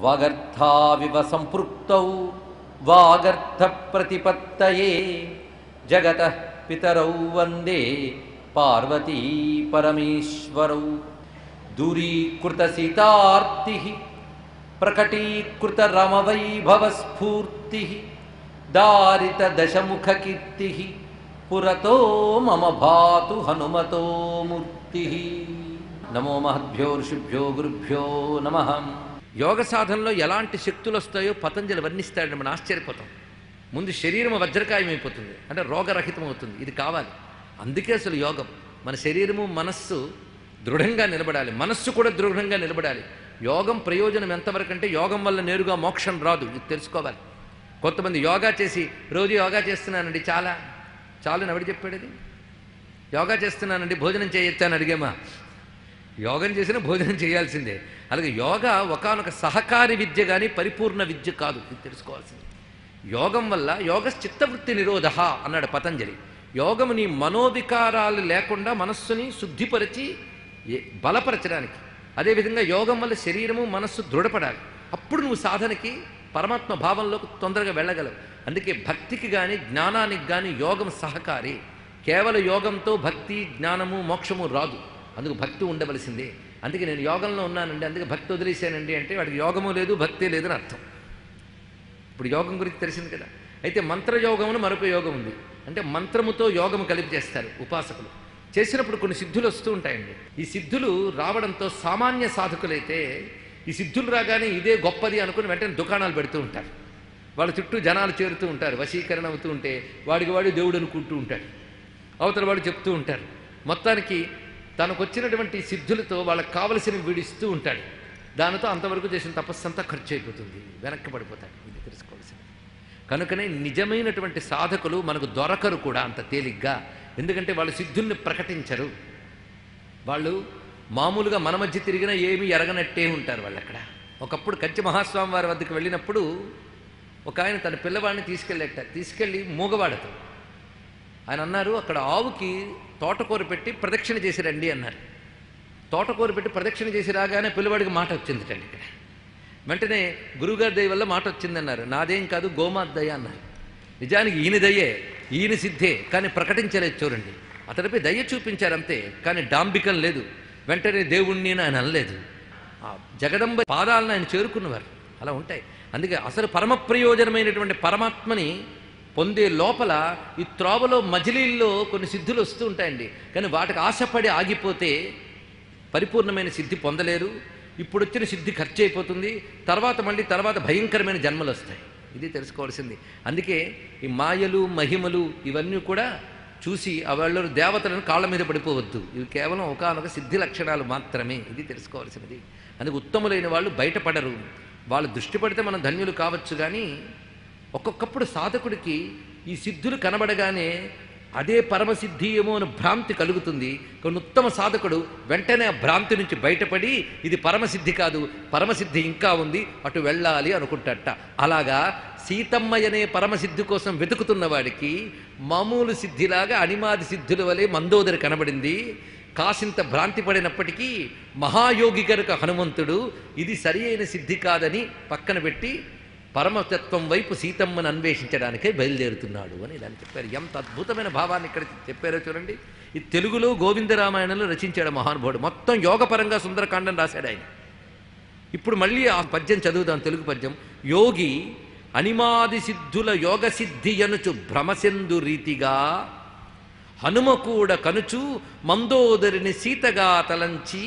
వాగర్థావివ సంపృక్తౌ వాగర్థ ప్రతిపత్తయే జగత పితరౌ వందే పార్వతీ పరమేశ్వరౌ దూరీకృత సీతార్తి ప్రకటీకృత రమవైభవస్ఫూర్తి దారిత దశముఖకీర్తి పురతో మమ భాతు హనుమతో మూర్తి నమో మహద్భ్యో ఋషిభ్యో గురుభ్యో నమ యోగ సాధనలో ఎలాంటి శక్తులు వస్తాయో పతంజలి వర్ణిస్తాడని మనం ఆశ్చర్యపోతాం ముందు శరీరం వజ్రకాయం అయిపోతుంది అంటే రోగరహితం అవుతుంది ఇది కావాలి అందుకే అసలు యోగం మన శరీరము మనస్సు దృఢంగా నిలబడాలి మనస్సు కూడా దృఢంగా నిలబడాలి యోగం ప్రయోజనం ఎంతవరకు అంటే యోగం వల్ల నేరుగా మోక్షం రాదు ఇది తెలుసుకోవాలి కొంతమంది యోగా చేసి రోజు యోగా చేస్తున్నానండి చాలా చాలు ఎవడు చెప్పాడు అది యోగా చేస్తున్నానండి భోజనం చేయొచ్చా అని అడిగామా యోగం చేసినా భోజనం చేయాల్సిందే అలాగే యోగా ఒకానొక సహకారి విద్య కానీ పరిపూర్ణ విద్య కాదు ఇది తెలుసుకోవాల్సింది యోగం వల్ల యోగ చిత్తవృత్తి నిరోధ అన్నాడు పతంజలి యోగము నీ మనోవికారాలు లేకుండా మనస్సుని శుద్ధిపరిచి ఏ- బలపరచడానికి అదేవిధంగా యోగం వల్ల శరీరము మనస్సు దృఢపడాలి అప్పుడు నువ్వు సాధనకి పరమాత్మ భావంలోకి తొందరగా వెళ్ళగలవు అందుకే భక్తికి కానీ జ్ఞానానికి కానీ యోగం సహకారి కేవల యోగంతో భక్తి జ్ఞానము మోక్షము రాదు అందుకు భక్తి ఉండవలసిందే అందుకే నేను యోగంలో ఉన్నానండి అందుకే భక్తి వదిలేశానండి అంటే వాడికి యోగము లేదు భక్తి లేదని అర్థం ఇప్పుడు యోగం గురించి తెలిసింది కదా అయితే మంత్రయోగమును మరొక యోగం ఉంది అంటే మంత్రముతో యోగము కలిపి చేస్తారు ఉపాసకులు చేసినప్పుడు కొన్ని సిద్ధులు వస్తూ ఉంటాయండి ఈ సిద్ధులు రావడంతో సామాన్య సాధకులైతే ఈ సిద్ధులు రాగానే ఇదే గొప్పది అనుకుని వెంటనే దుకాణాలు పెడుతూ ఉంటారు వాళ్ళ చుట్టూ జనాలు చేరుతూ ఉంటారు వశీకరణ అవుతూ ఉంటే వాడికి వాడు దేవుడు అనుకుంటూ ఉంటాడు అవతల వాడు చెప్తూ ఉంటారు మొత్తానికి తనకు వచ్చినటువంటి సిద్ధులతో వాళ్ళకి కావలసినవి వీడిస్తూ ఉంటాడు దానితో అంతవరకు చేసిన తపస్సు అంతా ఖర్చు అయిపోతుంది వెనక్కి పడిపోతాడు ఇది తెలుసుకోవాల్సింది కనుకనే నిజమైనటువంటి సాధకులు మనకు దొరకరు కూడా అంత తేలిగ్గా ఎందుకంటే వాళ్ళు సిద్ధుల్ని ప్రకటించరు వాళ్ళు మామూలుగా మన మధ్య తిరిగినా ఏమీ ఎరగనట్టే ఉంటారు వాళ్ళు అక్కడ ఒకప్పుడు కంచి మహాస్వామి వారి వద్దకు వెళ్ళినప్పుడు ఒక ఆయన తన పిల్లవాడిని తీసుకెళ్ళేట తీసుకెళ్ళి మూగవాడతో ఆయన అన్నారు అక్కడ ఆవుకి తోటకూర పెట్టి ప్రదక్షిణ చేసి రండి అన్నారు తోటకూర పెట్టి ప్రదక్షిణ చేసి రాగానే పిల్లవాడికి మాట వచ్చిందిటండి ఇక్కడ వెంటనే గురువుగారి దయ వల్ల మాట వచ్చిందన్నారు నాదేం కాదు గోమాత దయ అన్నారు నిజానికి ఈయన దయ్యే ఈయన సిద్ధే కానీ ప్రకటించలేదు చూడండి అతడిపై దయ చూపించారు అంతే కానీ డాంబికం లేదు వెంటనే దేవుణ్ణి అని ఆయన అనలేదు ఆ జగదంబ పాదాలను ఆయన చేరుకున్నవారు అలా ఉంటాయి అందుకే అసలు పరమ ప్రయోజనమైనటువంటి పరమాత్మని పొందే లోపల ఈ త్రోవలో మజిలీల్లో కొన్ని సిద్ధులు వస్తూ ఉంటాయండి కానీ వాటికి ఆశపడి ఆగిపోతే పరిపూర్ణమైన సిద్ధి పొందలేరు ఇప్పుడు వచ్చిన సిద్ధి ఖర్చు అయిపోతుంది తర్వాత మళ్ళీ తర్వాత భయంకరమైన జన్మలు వస్తాయి ఇది తెలుసుకోవాల్సింది అందుకే ఈ మాయలు మహిమలు ఇవన్నీ కూడా చూసి వాళ్ళు దేవతలను కాళ్ళ మీద పడిపోవద్దు ఇవి కేవలం ఒకనొక సిద్ధి లక్షణాలు మాత్రమే ఇది తెలుసుకోవాల్సినది అందుకే ఉత్తములైన వాళ్ళు బయటపడరు వాళ్ళు దృష్టి పడితే మనం ధన్యులు కావచ్చు కానీ ఒక్కొక్కప్పుడు సాధకుడికి ఈ సిద్ధులు కనబడగానే అదే పరమసిద్ధి ఏమో అని భ్రాంతి కలుగుతుంది కొన్ని ఉత్తమ సాధకుడు వెంటనే ఆ భ్రాంతి నుంచి బయటపడి ఇది పరమసిద్ధి కాదు పరమసిద్ధి ఇంకా ఉంది అటు వెళ్ళాలి అనుకుంటట అలాగా సీతమ్మ అనే పరమసిద్ధి కోసం వెతుకుతున్న వాడికి మామూలు సిద్ధిలాగా అనిమాది సిద్ధుల వలె మందోదరి కనబడింది కాసింత భ్రాంతి పడినప్పటికీ మహాయోగి కనుక హనుమంతుడు ఇది సరి అయిన సిద్ధి కాదని పక్కన పెట్టి పరమతత్వం వైపు సీతమ్మను అన్వేషించడానికే బయలుదేరుతున్నాడు అని ఇలా చెప్పారు ఎంత అద్భుతమైన భావాన్ని ఇక్కడ చెప్పారో చూడండి ఈ తెలుగులో గోవిందరామాయణంలో రచించాడు మహానుభావుడు మొత్తం యోగపరంగా సుందరకాండం రాశాడు ఆయన ఇప్పుడు మళ్ళీ ఆ పద్యం చదువుదాం తెలుగు పద్యం యోగి అనిమాది సిద్ధుల యోగ సిద్ధి అనుచు భ్రమసెందు రీతిగా హనుమ కూడా కనుచు మందోదరిని సీతగా తలంచి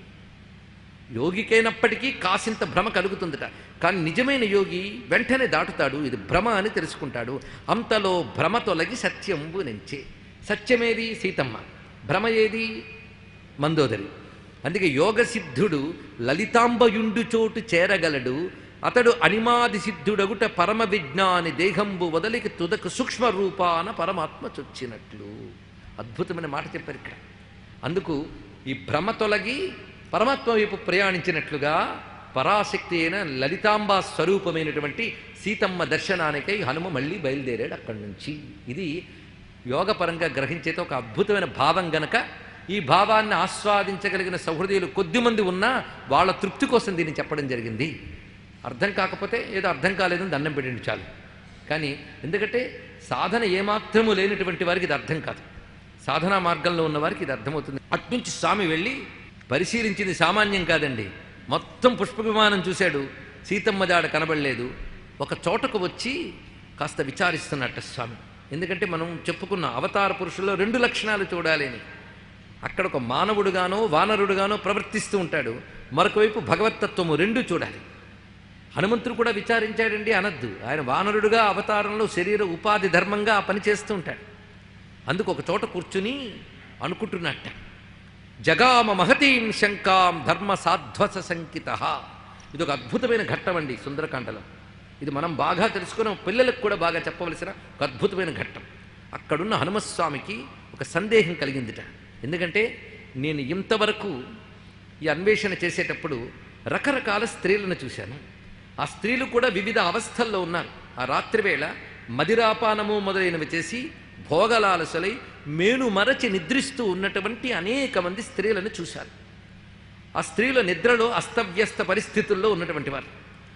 యోగికైనప్పటికీ కాసింత భ్రమ కలుగుతుందట కానీ నిజమైన యోగి వెంటనే దాటుతాడు ఇది భ్రమ అని తెలుసుకుంటాడు అంతలో భ్రమ తొలగి సత్యంబు నెంచే సత్యమేది సీతమ్మ భ్రమ ఏది మందోదరి అందుకే యోగ సిద్ధుడు లలితాంబయుండు చోటు చేరగలడు అతడు అనిమాది సిద్ధుడగుట పరమ విజ్ఞాని దేహంబు వదలికి తుదకు సూక్ష్మ రూపాన పరమాత్మ చొచ్చినట్లు అద్భుతమైన మాట చెప్పారు ఇక్కడ అందుకు ఈ భ్రమ తొలగి పరమాత్మ వైపు ప్రయాణించినట్లుగా పరాశక్తి అయిన లలితాంబా స్వరూపమైనటువంటి సీతమ్మ దర్శనానికై హనుమ మళ్ళీ బయలుదేరాడు అక్కడి నుంచి ఇది యోగపరంగా గ్రహించేతో ఒక అద్భుతమైన భావం గనక ఈ భావాన్ని ఆస్వాదించగలిగిన సహృదయులు కొద్దిమంది ఉన్నా వాళ్ళ తృప్తి కోసం దీన్ని చెప్పడం జరిగింది అర్థం కాకపోతే ఏదో అర్థం కాలేదని దండం పెట్టండి చాలు కానీ ఎందుకంటే సాధన ఏమాత్రము లేనటువంటి వారికి ఇది అర్థం కాదు సాధనా మార్గంలో ఉన్న వారికి ఇది అర్థమవుతుంది అట్నుంచి స్వామి వెళ్ళి పరిశీలించింది సామాన్యం కాదండి మొత్తం పుష్ప విమానం చూశాడు సీతమ్మ జాడ కనబడలేదు ఒక చోటకు వచ్చి కాస్త విచారిస్తున్నట్ట స్వామి ఎందుకంటే మనం చెప్పుకున్న అవతార పురుషుల్లో రెండు లక్షణాలు చూడాలి అని అక్కడ ఒక మానవుడుగానో వానరుడుగానో ప్రవర్తిస్తూ ఉంటాడు మరొక వైపు భగవత్తత్వము రెండు చూడాలి హనుమంతుడు కూడా విచారించాడండి అనద్దు ఆయన వానరుడుగా అవతారంలో శరీర ఉపాధి ధర్మంగా ఆ పని చేస్తూ ఉంటాడు అందుకు ఒక చోట కూర్చుని అనుకుంటున్నట్ట జగామ మహతీం శంకాం ధర్మ సాధ్వస సంకిత ఇది ఒక అద్భుతమైన ఘట్టం అండి సుందరకాండలో ఇది మనం బాగా తెలుసుకున్న పిల్లలకు కూడా బాగా చెప్పవలసిన ఒక అద్భుతమైన ఘట్టం అక్కడున్న హనుమస్వామికి ఒక సందేహం కలిగిందిట ఎందుకంటే నేను ఇంతవరకు ఈ అన్వేషణ చేసేటప్పుడు రకరకాల స్త్రీలను చూశాను ఆ స్త్రీలు కూడా వివిధ అవస్థల్లో ఉన్నారు ఆ రాత్రివేళ మదిరాపానము మొదలైనవి చేసి భోగలాలసలై మేను మరచి నిద్రిస్తూ ఉన్నటువంటి అనేక మంది స్త్రీలను చూశాను ఆ స్త్రీల నిద్రలో అస్తవ్యస్త పరిస్థితుల్లో ఉన్నటువంటి వారు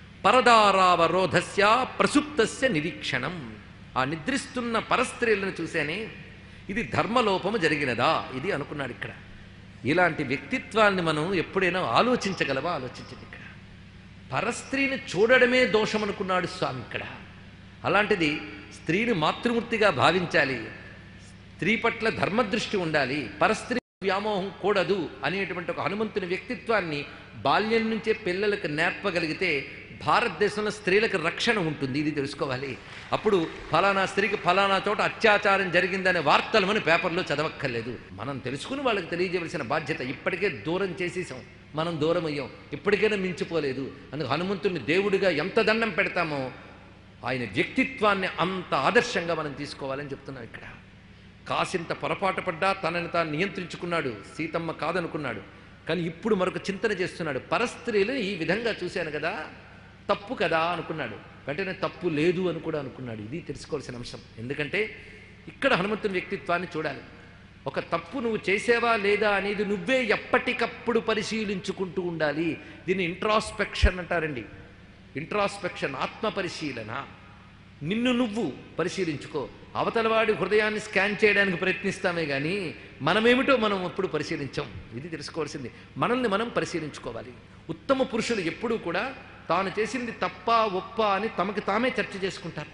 పరదారావరోధస్య ప్రసుప్తస్య నిరీక్షణం ఆ నిద్రిస్తున్న పరస్త్రీలను చూశానే ఇది ధర్మలోపము జరిగినదా ఇది అనుకున్నాడు ఇక్కడ ఇలాంటి వ్యక్తిత్వాన్ని మనం ఎప్పుడైనా ఆలోచించగలవా ఆలోచించండి ఇక్కడ పరస్త్రీని చూడడమే దోషం అనుకున్నాడు స్వామి ఇక్కడ అలాంటిది స్త్రీని మాతృమూర్తిగా భావించాలి స్త్రీ పట్ల ధర్మదృష్టి ఉండాలి పరస్త్రీ వ్యామోహం కూడదు అనేటువంటి ఒక హనుమంతుని వ్యక్తిత్వాన్ని బాల్యం నుంచే పిల్లలకు నేర్పగలిగితే భారతదేశంలో స్త్రీలకు రక్షణ ఉంటుంది ఇది తెలుసుకోవాలి అప్పుడు ఫలానా స్త్రీకి ఫలానా చోట అత్యాచారం జరిగిందనే వార్తలు మన పేపర్లో చదవక్కర్లేదు మనం తెలుసుకుని వాళ్ళకి తెలియజేయవలసిన బాధ్యత ఇప్పటికే దూరం చేసేసాం మనం దూరం అయ్యాం ఇప్పటికైనా మించిపోలేదు అందుకు హనుమంతుడిని దేవుడిగా ఎంత దండం పెడతామో ఆయన వ్యక్తిత్వాన్ని అంత ఆదర్శంగా మనం తీసుకోవాలని చెప్తున్నాం ఇక్కడ కాసింత పొరపాటు పడ్డా తనని తాను నియంత్రించుకున్నాడు సీతమ్మ కాదనుకున్నాడు కానీ ఇప్పుడు మరొక చింతన చేస్తున్నాడు పరస్త్రీలు ఈ విధంగా చూశాను కదా తప్పు కదా అనుకున్నాడు వెంటనే తప్పు లేదు అని కూడా అనుకున్నాడు ఇది తెలుసుకోవాల్సిన అంశం ఎందుకంటే ఇక్కడ హనుమంతుని వ్యక్తిత్వాన్ని చూడాలి ఒక తప్పు నువ్వు చేసేవా లేదా అనేది నువ్వే ఎప్పటికప్పుడు పరిశీలించుకుంటూ ఉండాలి దీన్ని ఇంట్రాస్పెక్షన్ అంటారండి ఇంట్రాస్పెక్షన్ ఆత్మ పరిశీలన నిన్ను నువ్వు పరిశీలించుకో అవతలవాడి హృదయాన్ని స్కాన్ చేయడానికి ప్రయత్నిస్తామే కానీ మనమేమిటో మనం ఎప్పుడు పరిశీలించాం ఇది తెలుసుకోవాల్సింది మనల్ని మనం పరిశీలించుకోవాలి ఉత్తమ పురుషులు ఎప్పుడూ కూడా తాను చేసింది తప్ప ఒప్ప అని తమకి తామే చర్చ చేసుకుంటారట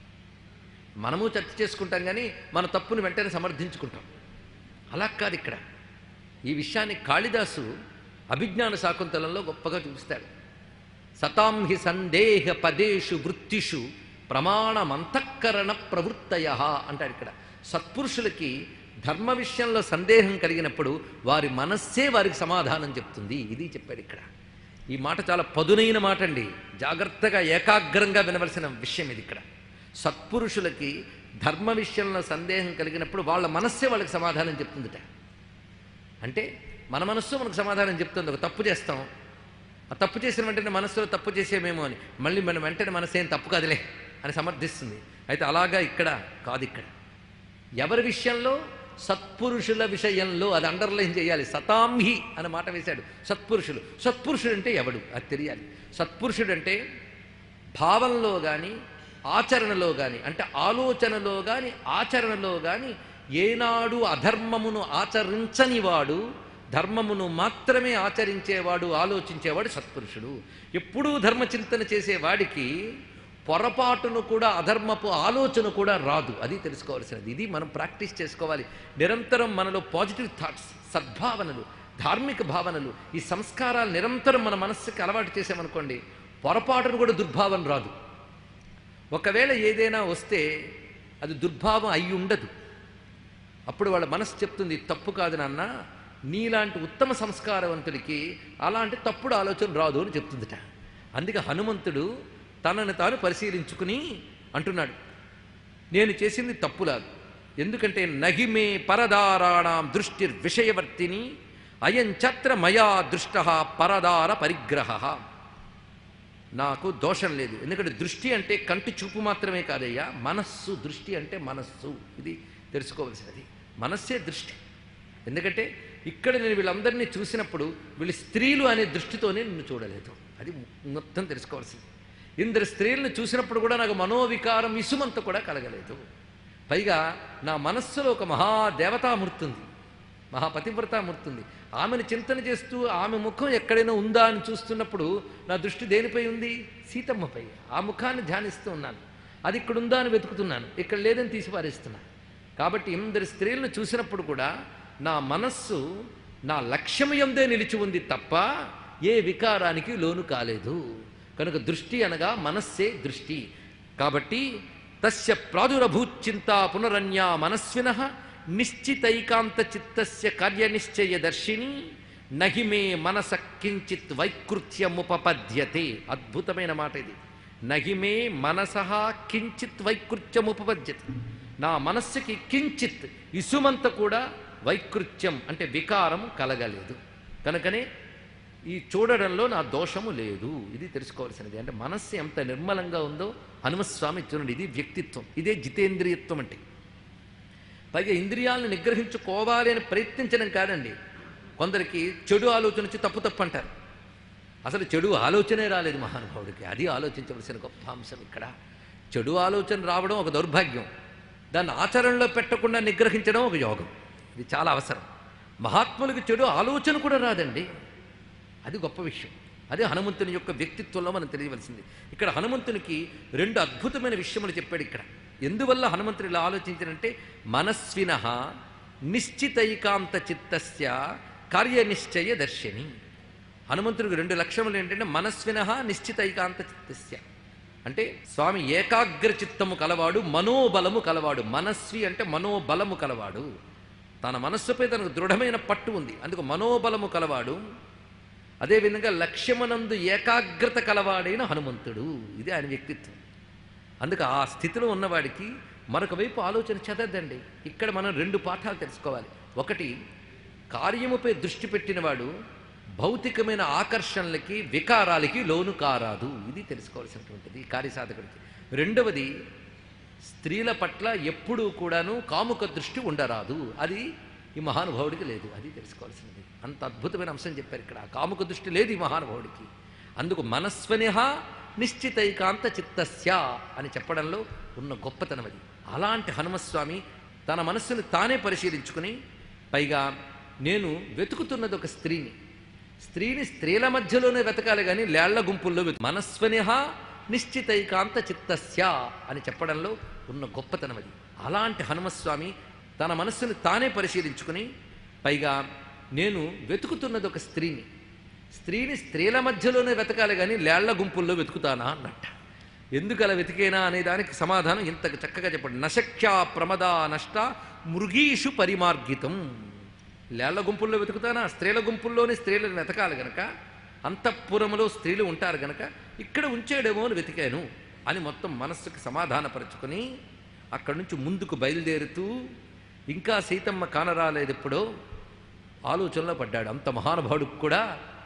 మనము చర్చ చేసుకుంటాం కానీ మన తప్పును వెంటనే సమర్థించుకుంటాం అలా కాదు ఇక్కడ ఈ విషయాన్ని కాళిదాసు అభిజ్ఞాన శాకుంతలంలో గొప్పగా చూపిస్తాడు సతాం హి సందేహ పదేషు వృత్తిషు ప్రమాణమంతఃకరణ ప్రవృత్తయ అంటాడు ఇక్కడ సత్పురుషులకి ధర్మ విషయంలో సందేహం కలిగినప్పుడు వారి మనస్సే వారికి సమాధానం చెప్తుంది ఇది చెప్పాడు ఇక్కడ ఈ మాట చాలా పదునైన మాట అండి జాగ్రత్తగా ఏకాగ్రంగా వినవలసిన విషయం ఇది ఇక్కడ సత్పురుషులకి ధర్మ విషయంలో సందేహం కలిగినప్పుడు వాళ్ళ మనస్సే వాళ్ళకి సమాధానం చెప్తుందిట అంటే మన మనస్సు మనకు సమాధానం చెప్తుంది ఒక తప్పు చేస్తాం ఆ తప్పు చేసిన వెంటనే మనస్సులో తప్పు చేసేమేమో అని మళ్ళీ మనం వెంటనే మనసు ఏం తప్పు కాదులే అని సమర్థిస్తుంది అయితే అలాగా ఇక్కడ కాదు ఇక్కడ ఎవరి విషయంలో సత్పురుషుల విషయంలో అది అండర్లైన్ చేయాలి సతాంహి అనే మాట వేశాడు సత్పురుషులు సత్పురుషుడు అంటే ఎవడు అది తెలియాలి సత్పురుషుడు అంటే భావంలో కానీ ఆచరణలో కానీ అంటే ఆలోచనలో కానీ ఆచరణలో కానీ ఏనాడు అధర్మమును ఆచరించని వాడు ధర్మమును మాత్రమే ఆచరించేవాడు ఆలోచించేవాడు సత్పురుషుడు ఎప్పుడూ ధర్మచింతన చేసేవాడికి పొరపాటును కూడా అధర్మపు ఆలోచన కూడా రాదు అది తెలుసుకోవాల్సినది ఇది మనం ప్రాక్టీస్ చేసుకోవాలి నిరంతరం మనలో పాజిటివ్ థాట్స్ సద్భావనలు ధార్మిక భావనలు ఈ సంస్కారాలు నిరంతరం మన మనస్సుకి అలవాటు చేసామనుకోండి పొరపాటును కూడా దుర్భావన రాదు ఒకవేళ ఏదైనా వస్తే అది దుర్భావం అయి ఉండదు అప్పుడు వాళ్ళ మనసు చెప్తుంది "ఇది తప్పు కాదు నాన్న నీలాంటి ఉత్తమ సంస్కారవంతుడికి అలాంటి తప్పుడు ఆలోచన రాదు అని చెప్తుందిట అందుకే హనుమంతుడు తనని తాను పరిశీలించుకుని అంటున్నాడు నేను చేసింది తప్పులాదు ఎందుకంటే నహిమే పరదారాణం దృష్టి విషయవర్తిని అయం చత్ర మయా దృష్ట పరదార పరిగ్రహ నాకు దోషం లేదు ఎందుకంటే దృష్టి అంటే కంటి చూపు మాత్రమే కాదయ్యా మనస్సు దృష్టి అంటే మనస్సు ఇది తెలుసుకోవాల్సినది మనస్సే దృష్టి ఎందుకంటే ఇక్కడ నేను వీళ్ళందరినీ చూసినప్పుడు వీళ్ళు స్త్రీలు అనే దృష్టితోనే నిన్ను చూడలేదు అది మొత్తం తెలుసుకోవాల్సింది ఇందరు స్త్రీలను చూసినప్పుడు కూడా నాకు మనోవికారం ఇసుమంత కూడా కలగలేదు పైగా నా మనస్సులో ఒక మహాదేవతామూర్తి ఉంది మహాపతివ్రతామూర్తి ఉంది ఆమెను చింతన చేస్తూ ఆమె ముఖం ఎక్కడైనా ఉందా అని చూస్తున్నప్పుడు నా దృష్టి దేనిపై ఉంది సీతమ్మపై ఆ ముఖాన్ని ధ్యానిస్తూ ఉన్నాను అది ఇక్కడ ఉందా అని వెతుకుతున్నాను ఇక్కడ లేదని తీసి పారేస్తున్నాను కాబట్టి ఇందరి స్త్రీలను చూసినప్పుడు కూడా నా మనస్సు నా లక్ష్యం ఎందే నిలిచి ఉంది తప్ప ఏ వికారానికి లోను కాలేదు కనుక దృష్టి అనగా మనస్సే దృష్టి కాబట్టి తస్య ప్రాదురభూచింత పునరన్యా మనస్విన నిశ్చితైకాంత చిత్తస్య కార్యనిశ్చయ దర్శిని నహిమే మనస కించిత్ వైకృత్యముపపద్యతే అద్భుతమైన మాట ఇది నహిమే మనస కించిత్ వైకృత్యముపపద్యతే నా మనస్సుకి కించిత్ ఇసుమంత కూడా వైకృత్యం అంటే వికారం కలగలేదు కనుకనే ఈ చూడడంలో నా దోషము లేదు ఇది తెలుసుకోవాల్సినది అంటే మనస్సు ఎంత నిర్మలంగా ఉందో హనుమస్వామి చూడండి ఇది వ్యక్తిత్వం ఇదే జితేంద్రియత్వం అంటే పైగా ఇంద్రియాలను నిగ్రహించుకోవాలి అని ప్రయత్నించడం కాదండి కొందరికి చెడు ఆలోచన వచ్చి తప్పు తప్పు అంటారు అసలు చెడు ఆలోచనే రాలేదు మహానుభావుడికి అది ఆలోచించవలసిన గొప్ప అంశం ఇక్కడ చెడు ఆలోచన రావడం ఒక దౌర్భాగ్యం దాన్ని ఆచరణలో పెట్టకుండా నిగ్రహించడం ఒక యోగం ఇది చాలా అవసరం మహాత్ములకి చెడు ఆలోచన కూడా రాదండి అది గొప్ప విషయం అదే హనుమంతుని యొక్క వ్యక్తిత్వంలో మనం తెలియవలసింది ఇక్కడ హనుమంతునికి రెండు అద్భుతమైన విషయములు చెప్పాడు ఇక్కడ ఎందువల్ల హనుమంతుడు ఇలా ఆలోచించారంటే మనస్విన నిశ్చితైకాంత చిత్తస్య కార్యనిశ్చయ దర్శిని హనుమంతుడికి రెండు లక్షణములు ఏంటంటే మనస్విన నిశ్చితైకాంత చిత్తస్య అంటే స్వామి ఏకాగ్ర చిత్తము కలవాడు మనోబలము కలవాడు మనస్వి అంటే మనోబలము కలవాడు తన మనస్సుపై తనకు దృఢమైన పట్టు ఉంది అందుకు మనోబలము కలవాడు అదేవిధంగా లక్ష్యమనందు ఏకాగ్రత కలవాడైన హనుమంతుడు ఇది ఆయన వ్యక్తిత్వం అందుకు ఆ స్థితిలో ఉన్నవాడికి మరొక వైపు ఆలోచన చదవద్దండి ఇక్కడ మనం రెండు పాఠాలు తెలుసుకోవాలి ఒకటి కార్యముపై దృష్టి పెట్టినవాడు భౌతికమైన ఆకర్షణలకి వికారాలకి లోను కారాదు ఇది తెలుసుకోవాల్సినటువంటిది కార్యసాధకుడికి రెండవది స్త్రీల పట్ల ఎప్పుడూ కూడాను కాముక దృష్టి ఉండరాదు అది ఈ మహానుభావుడికి లేదు అది తెలుసుకోవాల్సినది అంత అద్భుతమైన అంశం చెప్పారు ఇక్కడ ఆ కాముక దృష్టి లేదు ఈ మహానుభావుడికి అందుకు మనస్వనిహ నిశ్చితైకాంత చిత్తస్య అని చెప్పడంలో ఉన్న గొప్పతనం అది అలాంటి హనుమస్వామి తన మనస్సును తానే పరిశీలించుకుని పైగా నేను వెతుకుతున్నది ఒక స్త్రీని స్త్రీని స్త్రీల మధ్యలోనే వెతకాలి కానీ లేళ్ల గుంపుల్లో వెతు మనస్వనిహ నిశ్చితైకాంత చిత్తస్య అని చెప్పడంలో ఉన్న గొప్పతనం అది అలాంటి హనుమస్వామి తన మనస్సును తానే పరిశీలించుకుని పైగా నేను వెతుకుతున్నది ఒక స్త్రీని స్త్రీని స్త్రీల మధ్యలోనే వెతకాలి కానీ లేళ్ల గుంపుల్లో వెతుకుతానా అన్నట్ట ఎందుకు అలా వెతికేనా అనే దానికి సమాధానం ఇంత చక్కగా చెప్పండి నశక్యా ప్రమదా నష్ట మృగీషు పరిమార్గితం లేళ్ల గుంపుల్లో వెతుకుతానా స్త్రీల గుంపుల్లోనే స్త్రీలను వెతకాలి గనక అంతఃపురములో స్త్రీలు ఉంటారు గనక ఇక్కడ ఉంచాడేమో అని వెతికాను అని మొత్తం మనస్సుకు సమాధానపరుచుకొని అక్కడి నుంచి ముందుకు బయలుదేరుతూ ఇంకా సీతమ్మ కానరాలేదు ఎప్పుడో ఆలోచనలో పడ్డాడు అంత మహానుభావుడికి కూడా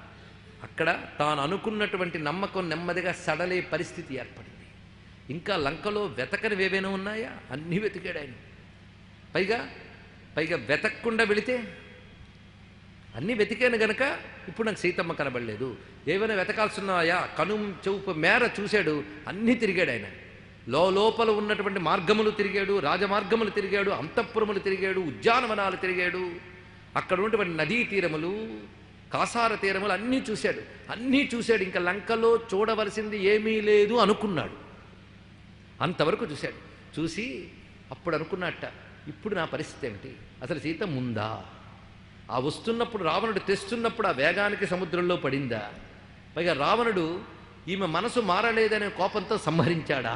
అక్కడ తాను అనుకున్నటువంటి నమ్మకం నెమ్మదిగా సడలే పరిస్థితి ఏర్పడింది ఇంకా లంకలో వెతకనివి ఏవైనా ఉన్నాయా అన్నీ వెతికాడు ఆయన పైగా పైగా వెతకకుండా వెళితే అన్నీ వెతికాను గనక ఇప్పుడు నాకు సీతమ్మ కనబడలేదు ఏమైనా వెతకాల్సి ఉన్నాయా కను చూపు మేర చూశాడు అన్నీ తిరిగాడు ఆయన లోపల ఉన్నటువంటి మార్గములు తిరిగాడు రాజమార్గములు తిరిగాడు అంతఃపురములు తిరిగాడు ఉద్యానవనాలు తిరిగాడు అక్కడ ఉన్నటువంటి నదీ తీరములు కాసార తీరములు అన్నీ చూశాడు అన్నీ చూశాడు ఇంకా లంకలో చూడవలసింది ఏమీ లేదు అనుకున్నాడు అంతవరకు చూశాడు చూసి అప్పుడు అనుకున్నట్ట ఇప్పుడు నా పరిస్థితి ఏమిటి అసలు సీత ముందా ఆ వస్తున్నప్పుడు రావణుడు తెస్తున్నప్పుడు ఆ వేగానికి సముద్రంలో పడిందా పైగా రావణుడు ఈమె మనసు మారలేదనే కోపంతో సంహరించాడా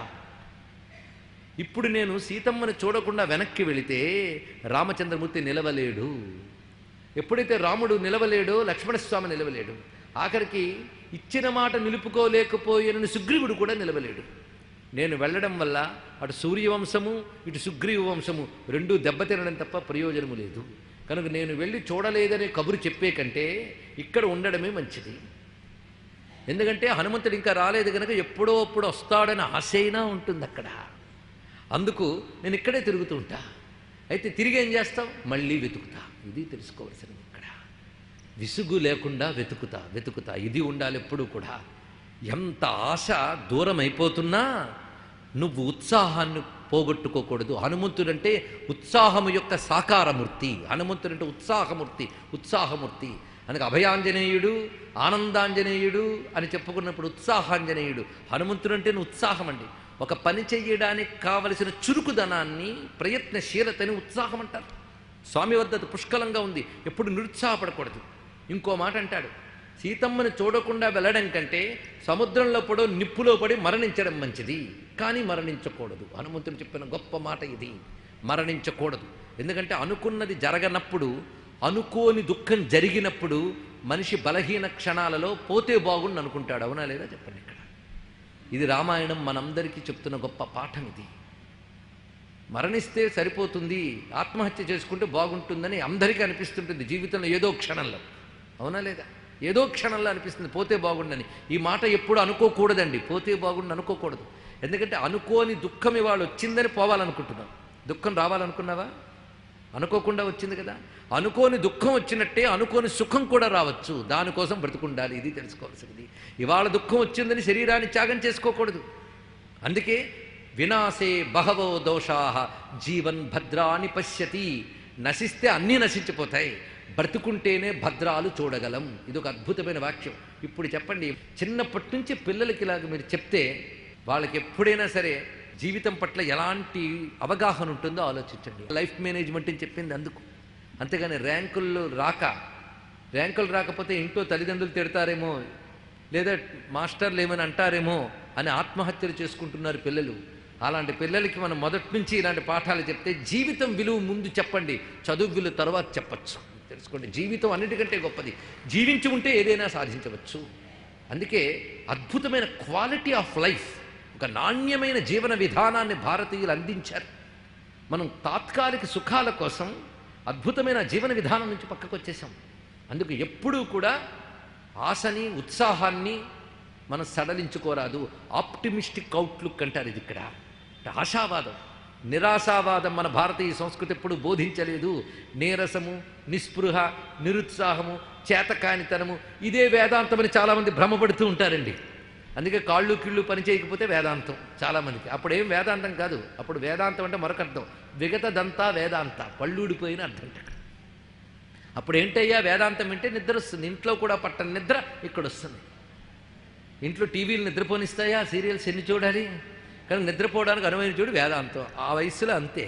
ఇప్పుడు నేను సీతమ్మని చూడకుండా వెనక్కి వెళితే రామచంద్రమూర్తి నిలవలేడు ఎప్పుడైతే రాముడు నిలవలేడో లక్ష్మణస్వామి నిలవలేడు ఆఖరికి ఇచ్చిన మాట నిలుపుకోలేకపోయినని సుగ్రీవుడు కూడా నిలవలేడు నేను వెళ్ళడం వల్ల అటు సూర్యవంశము ఇటు సుగ్రీవ వంశము రెండూ దెబ్బతినడం తప్ప ప్రయోజనము లేదు కనుక నేను వెళ్ళి చూడలేదనే కబురు చెప్పే కంటే ఇక్కడ ఉండడమే మంచిది ఎందుకంటే హనుమంతుడు ఇంకా రాలేదు కనుక ఎప్పుడో అప్పుడు వస్తాడని ఆశ అయినా ఉంటుంది అక్కడ అందుకు నేను ఇక్కడే తిరుగుతూ ఉంటా అయితే తిరిగి ఏం చేస్తావు మళ్ళీ వెతుకుతా ఇది తెలుసుకోవాల్సినది ఇక్కడ విసుగు లేకుండా వెతుకుతా వెతుకుతా ఇది ఉండాలి ఎప్పుడూ కూడా ఎంత ఆశ దూరం అయిపోతున్నా నువ్వు ఉత్సాహాన్ని పోగొట్టుకోకూడదు హనుమంతుడంటే ఉత్సాహము యొక్క సాకారమూర్తి హనుమంతుడంటే ఉత్సాహమూర్తి ఉత్సాహమూర్తి అనగా అభయాంజనేయుడు ఆనందాంజనేయుడు అని చెప్పుకున్నప్పుడు ఉత్సాహాంజనేయుడు హనుమంతుడంటే ఉత్సాహం అండి ఒక పని చెయ్యడానికి కావలసిన చురుకుదనాన్ని ప్రయత్నశీలతని ఉత్సాహం అంటారు స్వామి వద్ద అది పుష్కలంగా ఉంది ఎప్పుడు నిరుత్సాహపడకూడదు ఇంకో మాట అంటాడు సీతమ్మని చూడకుండా వెళ్ళడం కంటే సముద్రంలో పడో నిప్పులో పడి మరణించడం మంచిది కానీ మరణించకూడదు హనుమంతుడు చెప్పిన గొప్ప మాట ఇది మరణించకూడదు ఎందుకంటే అనుకున్నది జరగనప్పుడు అనుకోని దుఃఖం జరిగినప్పుడు మనిషి బలహీన క్షణాలలో పోతే బాగుండు అనుకుంటాడు అవునా లేదా చెప్పండి ఇక్కడ ఇది రామాయణం మనందరికీ చెప్తున్న గొప్ప పాఠం ఇది మరణిస్తే సరిపోతుంది ఆత్మహత్య చేసుకుంటే బాగుంటుందని అందరికీ అనిపిస్తుంటుంది జీవితంలో ఏదో క్షణంలో అవునా లేదా ఏదో క్షణంలో అనిపిస్తుంది పోతే బాగుండని ఈ మాట ఎప్పుడు అనుకోకూడదండి పోతే బాగుండు అనుకోకూడదు ఎందుకంటే అనుకోని దుఃఖం ఇవాళ వచ్చిందని పోవాలనుకుంటున్నాం దుఃఖం రావాలనుకున్నావా అనుకోకుండా వచ్చింది కదా అనుకోని దుఃఖం వచ్చినట్టే అనుకోని సుఖం కూడా రావచ్చు దానికోసం బ్రతుకుండాలి ఇది తెలుసుకోవాల్సింది ఇవాళ దుఃఖం వచ్చిందని శరీరాన్ని త్యాగం చేసుకోకూడదు అందుకే వినాశే బహవో దోషా జీవన్ భద్రాని పశ్యతి నశిస్తే అన్నీ నశించిపోతాయి బ్రతుకుంటేనే భద్రాలు చూడగలం ఇది ఒక అద్భుతమైన వాక్యం ఇప్పుడు చెప్పండి చిన్నప్పటి నుంచి పిల్లలకి ఇలాగ మీరు చెప్తే వాళ్ళకి ఎప్పుడైనా సరే జీవితం పట్ల ఎలాంటి అవగాహన ఉంటుందో ఆలోచించండి లైఫ్ మేనేజ్మెంట్ అని చెప్పింది అందుకు అంతేగాని ర్యాంకుల్లో రాక ర్యాంకులు రాకపోతే ఇంట్లో తల్లిదండ్రులు తిడతారేమో లేదా మాస్టర్లు ఏమని అంటారేమో అని ఆత్మహత్యలు చేసుకుంటున్నారు పిల్లలు అలాంటి పిల్లలకి మనం మొదటి నుంచి ఇలాంటి పాఠాలు చెప్తే జీవితం విలువ ముందు చెప్పండి చదువు విలువ తర్వాత చెప్పచ్చు తెలుసుకోండి జీవితం అన్నిటికంటే గొప్పది జీవించి ఉంటే ఏదైనా సాధించవచ్చు అందుకే అద్భుతమైన క్వాలిటీ ఆఫ్ లైఫ్ ఒక నాణ్యమైన జీవన విధానాన్ని భారతీయులు అందించారు మనం తాత్కాలిక సుఖాల కోసం అద్భుతమైన జీవన విధానం నుంచి పక్కకు వచ్చేసాం అందుకు ఎప్పుడూ కూడా ఆశని ఉత్సాహాన్ని మనం సడలించుకోరాదు ఆప్టిమిస్టిక్ అవుట్లుక్ అంటారు ఇది ఇక్కడ అంటే ఆశావాదం నిరాశావాదం మన భారతీయ సంస్కృతి ఎప్పుడు బోధించలేదు నీరసము నిస్పృహ నిరుత్సాహము చేతకానితనము ఇదే వేదాంతమని చాలామంది భ్రమపడుతూ ఉంటారండి అందుకే కాళ్ళు కిళ్ళు పని చేయకపోతే వేదాంతం చాలామందికి అప్పుడేం వేదాంతం కాదు అప్పుడు వేదాంతం అంటే మరొక అర్థం విగతదంతా వేదాంత పళ్ళూడిపోయిన అర్థం అంటే అక్కడ అప్పుడు ఏంటయ్యా వేదాంతం అంటే నిద్ర వస్తుంది ఇంట్లో కూడా పట్టని నిద్ర ఇక్కడ వస్తుంది ఇంట్లో టీవీలు నిద్రపోనిస్తాయా సీరియల్స్ ఎన్ని చూడాలి కానీ నిద్రపోవడానికి అనువైన చూడు వేదాంతం ఆ వయసులో అంతే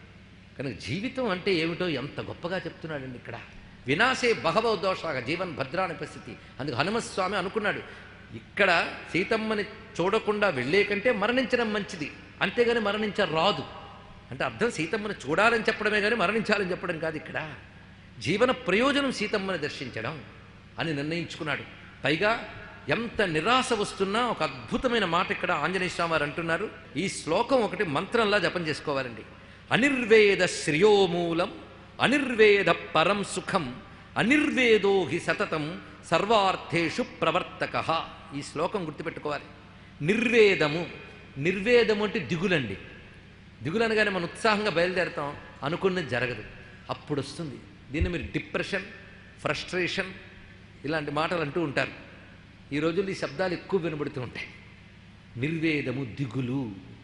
కనుక జీవితం అంటే ఏమిటో ఎంత గొప్పగా చెప్తున్నాడండి ఇక్కడ వినాశే బహవో దోషాగా జీవన్ భద్రాని పరిస్థితి అందుకు హనుమస్వామి అనుకున్నాడు ఇక్కడ సీతమ్మని చూడకుండా వెళ్ళే కంటే మరణించడం మంచిది అంతేగాని మరణించ రాదు అంటే అర్థం సీతమ్మని చూడాలని చెప్పడమే కానీ మరణించాలని చెప్పడం కాదు ఇక్కడ జీవన ప్రయోజనం సీతమ్మని దర్శించడం అని నిర్ణయించుకున్నాడు పైగా ఎంత నిరాశ వస్తున్నా ఒక అద్భుతమైన మాట ఇక్కడ ఆంజనేయ స్వామి వారు అంటున్నారు ఈ శ్లోకం ఒకటి మంత్రంలా జపం చేసుకోవాలండి అనిర్వేద శ్రేయోమూలం అనిర్వేద పరం సుఖం అనిర్వేదో హి సతతం సర్వార్థేషు ప్రవర్తక ఈ శ్లోకం గుర్తుపెట్టుకోవాలి నిర్వేదము నిర్వేదము అంటే దిగులండి దిగులు అనగానే మనం ఉత్సాహంగా బయలుదేరుతాం అనుకున్నది జరగదు అప్పుడు వస్తుంది దీన్ని మీరు డిప్రెషన్ ఫ్రస్ట్రేషన్ ఇలాంటి మాటలు అంటూ ఉంటారు ఈ రోజుల్లో ఈ శబ్దాలు ఎక్కువ వినబడుతూ ఉంటాయి నిర్వేదము దిగులు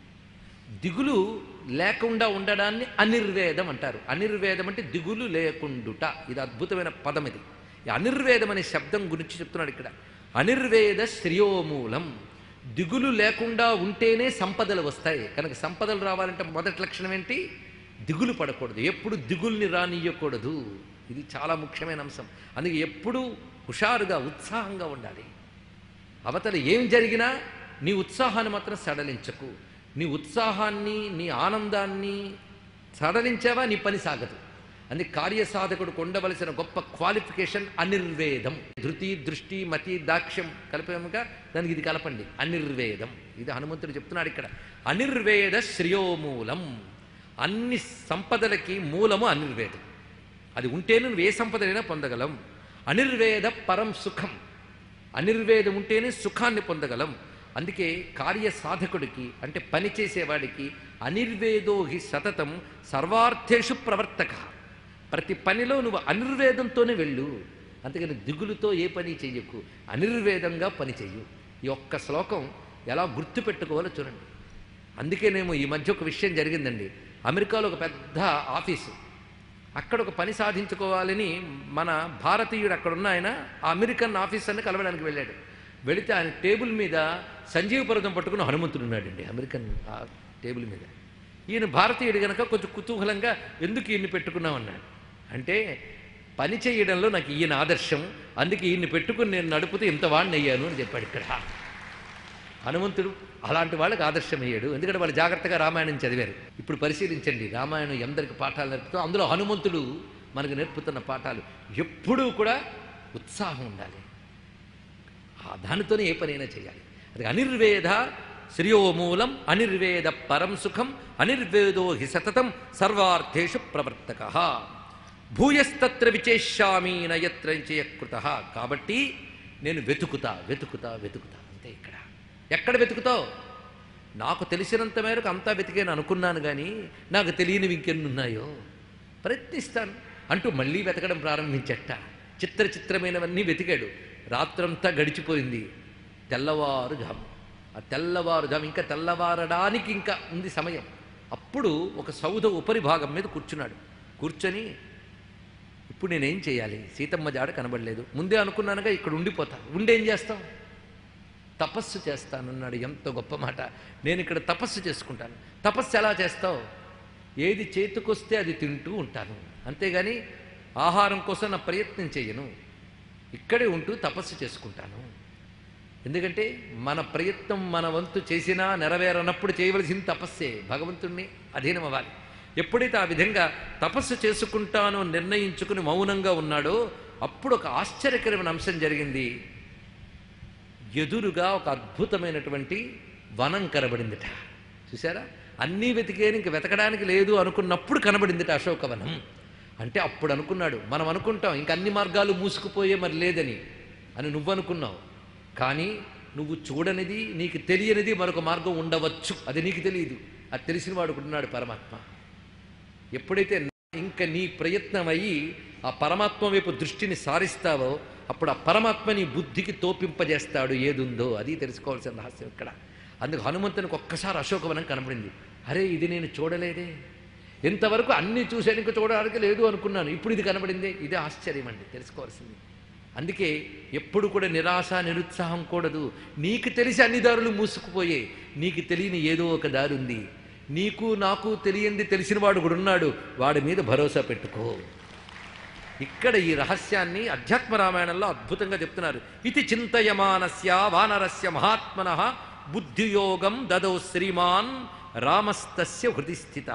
దిగులు లేకుండా ఉండడాన్ని అనిర్వేదం అంటారు అనిర్వేదం అంటే దిగులు లేకుండుట ఇది అద్భుతమైన పదం ఇది ఈ అనిర్వేదం అనే శబ్దం గురించి చెప్తున్నాడు ఇక్కడ అనిర్వేద శ్రేయోమూలం దిగులు లేకుండా ఉంటేనే సంపదలు వస్తాయి కనుక సంపదలు రావాలంటే మొదటి లక్షణం ఏంటి దిగులు పడకూడదు ఎప్పుడు దిగుల్ని రానియకూడదు ఇది చాలా ముఖ్యమైన అంశం అందుకే ఎప్పుడూ హుషారుగా ఉత్సాహంగా ఉండాలి అవతల ఏం జరిగినా నీ ఉత్సాహాన్ని మాత్రం సడలించకు నీ ఉత్సాహాన్ని నీ ఆనందాన్ని సడలించావా నీ పని సాగదు అందుకే కార్యసాధకుడు ఉండవలసిన గొప్ప క్వాలిఫికేషన్ అనిర్వేదం ధృతి దృష్టి మతి దాక్ష్యం కలిపాముగా దానికి ఇది కలపండి అనిర్వేదం ఇది హనుమంతుడు చెప్తున్నాడు ఇక్కడ అనిర్వేద శ్రేయోమూలం అన్ని సంపదలకి మూలము అనిర్వేదం అది ఉంటేనే నువ్వు ఏ సంపదనైనా పొందగలం అనిర్వేద పరం సుఖం అనిర్వేదం ఉంటేనే సుఖాన్ని పొందగలం అందుకే కార్య సాధకుడికి అంటే పని చేసేవాడికి అనిర్వేదో హి సతతం సర్వార్థేషు ప్రవర్తక ప్రతి పనిలో నువ్వు అనిర్వేదంతోనే వెళ్ళు అందుకని దిగులుతో ఏ పని చెయ్యకు అనిర్వేదంగా పని చెయ్యు ఈ ఒక్క శ్లోకం ఎలా గుర్తుపెట్టుకోవాలో చూడండి అందుకేనేమో ఈ మధ్య ఒక విషయం జరిగిందండి అమెరికాలో ఒక పెద్ద ఆఫీసు అక్కడ ఒక పని సాధించుకోవాలని మన భారతీయుడు అక్కడ ఉన్న ఆయన ఆ అమెరికన్ ఆఫీసర్ని కలవడానికి వెళ్ళాడు వెళితే ఆయన టేబుల్ మీద సంజీవ పర్వతం పట్టుకుని హనుమంతుడు ఉన్నాడండి అమెరికన్ ఆ టేబుల్ మీద ఈయన భారతీయుడు కనుక కొంచెం కుతూహలంగా ఎందుకు ఈయన్ని పెట్టుకున్నామన్నాడు అంటే పని చేయడంలో నాకు ఈయన ఆదర్శం అందుకే ఈయన్ని పెట్టుకుని నేను నడుపుతూ ఇంత వాడిని అయ్యాను అని చెప్పాడు ఇక్కడ హనుమంతుడు అలాంటి వాళ్ళకి ఆదర్శమయ్యాడు ఎందుకంటే వాళ్ళు జాగ్రత్తగా రామాయణం చదివారు ఇప్పుడు పరిశీలించండి రామాయణం ఎందరికి పాఠాలు నేర్పుతో అందులో హనుమంతుడు మనకు నేర్పుతున్న పాఠాలు ఎప్పుడూ కూడా ఉత్సాహం ఉండాలి ఆ దానితోనే ఏ పనైనా చేయాలి అది అనిర్వేద శ్రియోమూలం అనిర్వేద పరం సుఖం అనిర్వేదో హి సతతం సర్వార్థేషు ప్రవర్తక భూయస్తత్ర విచేష్యామి నయత్ర చేయకృత కాబట్టి నేను వెతుకుతా వెతుకుతా వెతుకుతా అంతే ఇక్కడ ఎక్కడ వెతుకుతావు నాకు తెలిసినంత మేరకు అంతా వెతికాను అనుకున్నాను కానీ నాకు తెలియనివి ఇంకెన్ని ఉన్నాయో ప్రయత్నిస్తాను అంటూ మళ్ళీ వెతకడం ప్రారంభించట చిత్ర చిత్రమైనవన్నీ వెతికాడు రాత్రంతా గడిచిపోయింది తెల్లవారుజాము ఆ తెల్లవారుజాము ఇంకా తెల్లవారడానికి ఇంకా ఉంది సమయం అప్పుడు ఒక సౌధ ఉపరి భాగం మీద కూర్చున్నాడు కూర్చొని ఇప్పుడు నేనేం చేయాలి సీతమ్మ జాడ కనబడలేదు ముందే అనుకున్నానుగా ఇక్కడ ఉండిపోతా ఉండేం చేస్తాం తపస్సు చేస్తానన్నాడు ఎంత గొప్ప మాట నేను ఇక్కడ తపస్సు చేసుకుంటాను తపస్సు ఎలా చేస్తావు ఏది చేతికొస్తే అది తింటూ ఉంటాను అంతేగాని ఆహారం కోసం నా ప్రయత్నం చేయను ఇక్కడే ఉంటూ తపస్సు చేసుకుంటాను ఎందుకంటే మన ప్రయత్నం మన వంతు చేసినా నెరవేరనప్పుడు చేయవలసింది తపస్సే భగవంతుణ్ణి అధీనం అవ్వాలి ఎప్పుడైతే ఆ విధంగా తపస్సు చేసుకుంటానో నిర్ణయించుకుని మౌనంగా ఉన్నాడో అప్పుడు ఒక ఆశ్చర్యకరమైన అంశం జరిగింది ఎదురుగా ఒక అద్భుతమైనటువంటి వనం కనబడిందిట చూసారా అన్నీ వెతికేని ఇంక వెతకడానికి లేదు అనుకున్నప్పుడు కనబడిందిట అశోకవనం అంటే అప్పుడు అనుకున్నాడు మనం అనుకుంటాం ఇంక అన్ని మార్గాలు మూసుకుపోయే మరి లేదని అని నువ్వు అనుకున్నావు కానీ నువ్వు చూడనిది నీకు తెలియనిది మరొక మార్గం ఉండవచ్చు అది నీకు తెలియదు అది తెలిసిన వాడు ఉన్నాడు పరమాత్మ ఎప్పుడైతే ఇంకా నీ ప్రయత్నం అయ్యి ఆ పరమాత్మ వైపు దృష్టిని సారిస్తావో అప్పుడు ఆ పరమాత్మ నీ బుద్ధికి తోపింపజేస్తాడు ఏదుందో అది తెలుసుకోవాల్సిన రహస్యం ఇక్కడ అందుకు హనుమంతునికి ఒక్కసారి అశోకవనం కనబడింది అరే ఇది నేను చూడలేదే ఇంతవరకు అన్నీ చూశాను ఇంకా చూడడానికి లేదు అనుకున్నాను ఇప్పుడు ఇది కనబడిందే ఇదే ఆశ్చర్యం అండి తెలుసుకోవాల్సింది అందుకే ఎప్పుడు కూడా నిరాశ నిరుత్సాహం కూడదు నీకు తెలిసి అన్ని దారులు మూసుకుపోయే నీకు తెలియని ఏదో ఒక దారి ఉంది నీకు నాకు తెలియంది తెలిసిన వాడు కూడా ఉన్నాడు వాడి మీద భరోసా పెట్టుకో ఇక్కడ ఈ రహస్యాన్ని అధ్యాత్మ రామాయణంలో అద్భుతంగా చెప్తున్నారు ఇది చింతయమానస్య వానరస్య మహాత్మన బుద్ధియోగం దదో శ్రీమాన్ రామస్తస్య హృది స్థిత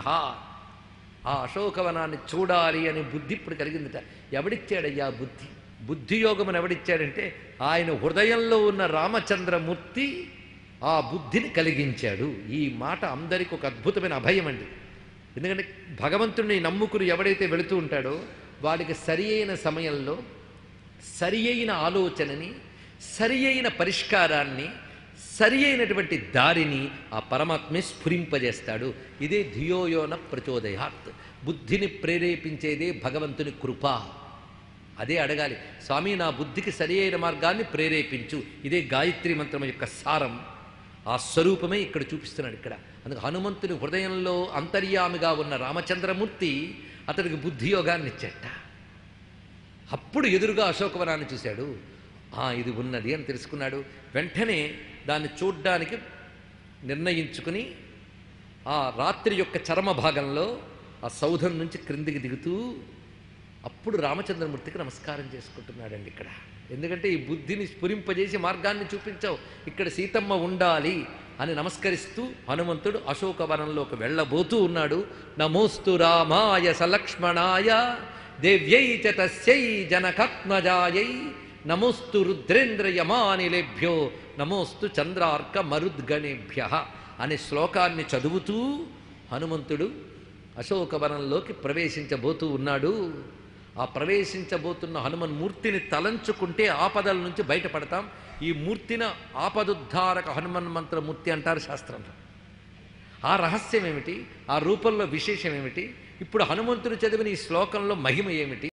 ఆ అశోకవనాన్ని చూడాలి అనే బుద్ధి ఇప్పుడు కలిగిందిట ఎవడిచ్చాడయ్యా బుద్ధి బుద్ధియోగమని ఎవడిచ్చాడంటే ఆయన హృదయంలో ఉన్న రామచంద్రమూర్తి ఆ బుద్ధిని కలిగించాడు ఈ మాట అందరికీ ఒక అద్భుతమైన అభయం అండి ఎందుకంటే భగవంతుడిని నమ్ముకుని ఎవడైతే వెళుతూ ఉంటాడో వాడికి సరి అయిన సమయంలో సరి అయిన ఆలోచనని సరి అయిన పరిష్కారాన్ని సరి అయినటువంటి దారిని ఆ పరమాత్మే స్ఫురింపజేస్తాడు ఇదే ధియోయోన ప్రచోదయాత్ బుద్ధిని ప్రేరేపించేదే భగవంతుని కృప అదే అడగాలి స్వామి నా బుద్ధికి సరి అయిన మార్గాన్ని ప్రేరేపించు ఇదే గాయత్రి మంత్రం యొక్క సారం ఆ స్వరూపమే ఇక్కడ చూపిస్తున్నాడు ఇక్కడ అందుకు హనుమంతుని హృదయంలో అంతర్యామిగా ఉన్న రామచంద్రమూర్తి అతడికి బుద్ధి యోగాన్ని ఇచ్చేట అప్పుడు ఎదురుగా అశోకవనాన్ని చూశాడు ఆ ఇది ఉన్నది అని తెలుసుకున్నాడు వెంటనే దాన్ని చూడ్డానికి నిర్ణయించుకుని ఆ రాత్రి యొక్క చరమ భాగంలో ఆ సౌధం నుంచి క్రిందికి దిగుతూ అప్పుడు రామచంద్రమూర్తికి నమస్కారం చేసుకుంటున్నాడండి ఇక్కడ ఎందుకంటే ఈ బుద్ధిని స్ఫురింపజేసి మార్గాన్ని చూపించావు ఇక్కడ సీతమ్మ ఉండాలి అని నమస్కరిస్తూ హనుమంతుడు అశోకవనంలోకి వెళ్ళబోతూ ఉన్నాడు నమోస్తు రామాయ సలక్ష్మణాయ దేవ్యై చ తస్యై జనకాత్మజాయై నమోస్తు రుద్రేంద్ర యమానిలేభ్యో నమోస్తు చంద్రార్క మరుద్గణేభ్య అనే శ్లోకాన్ని చదువుతూ హనుమంతుడు అశోకవనంలోకి ప్రవేశించబోతూ ఉన్నాడు ఆ ప్రవేశించబోతున్న హనుమన్ మూర్తిని తలంచుకుంటే ఆపదల నుంచి బయటపడతాం ఈ మూర్తిన ఆపదుద్ధారక హనుమన్ మంత్ర మూర్తి అంటారు శాస్త్రంలో ఆ రహస్యం ఏమిటి ఆ రూపంలో విశేషం ఏమిటి ఇప్పుడు హనుమంతుడు చదివిన ఈ శ్లోకంలో మహిమ ఏమిటి